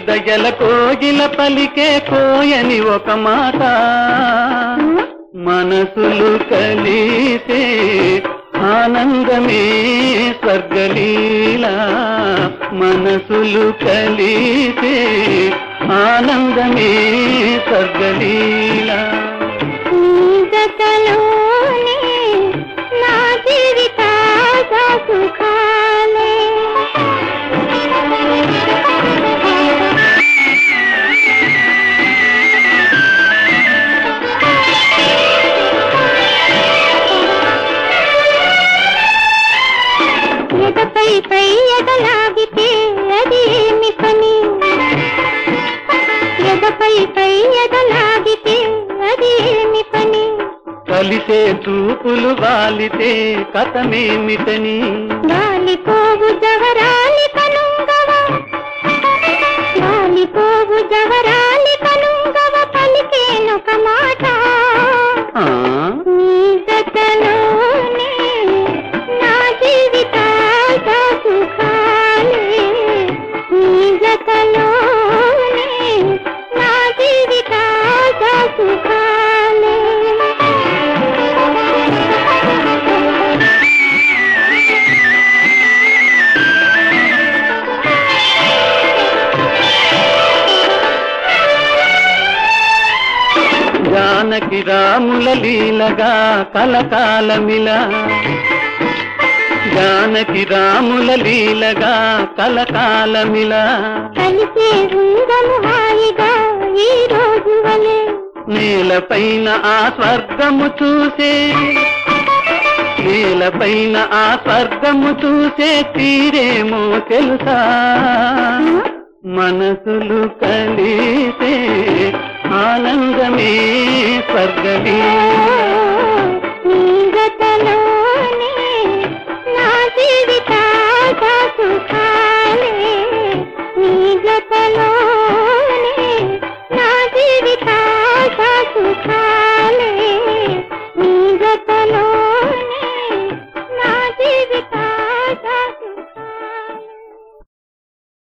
దయల కోగిల పలికే కోయని ఒక మాట మనసులు కలిసే ఆనందమే స్వర్గలీల మనసులు కలిసే ఆనందమే స్వర్గలీల నీ జతలోనే నా జీవిత సుఖాలే ఎదపై పై ఎదలాగితే అది ఏమి పని ఎదపై పై ఎదలాగితే అది ఏమి పని కలిసే చూపులు వాలితే కథమేమిటని గాలిపోవు జవరాలి కనుంగవ గాలిపోవు జవరాలి కనుంగవ పలికేనొక మాట ఆ నీ జతలోనే నా జీవిత సుఖాలే నీ జతలోనే నా జీవిత సుఖాలే జానకి రాముల లీలగా కలకాలమిలా జానకి రాముల లీలగా కలకాలమిలా కలిసే ఉందము హాయిగా ఈ రోజు వలె నేలపైన ఆ స్వర్గము చూసే నేలపైన ఆ స్వర్గము చూసే తీరేమో తెలుసా మనసులు కలిసే ఆనందమే స్వర్గలీ నీ జతలోనే నా జీవిత సుఖాలే నీ జతలో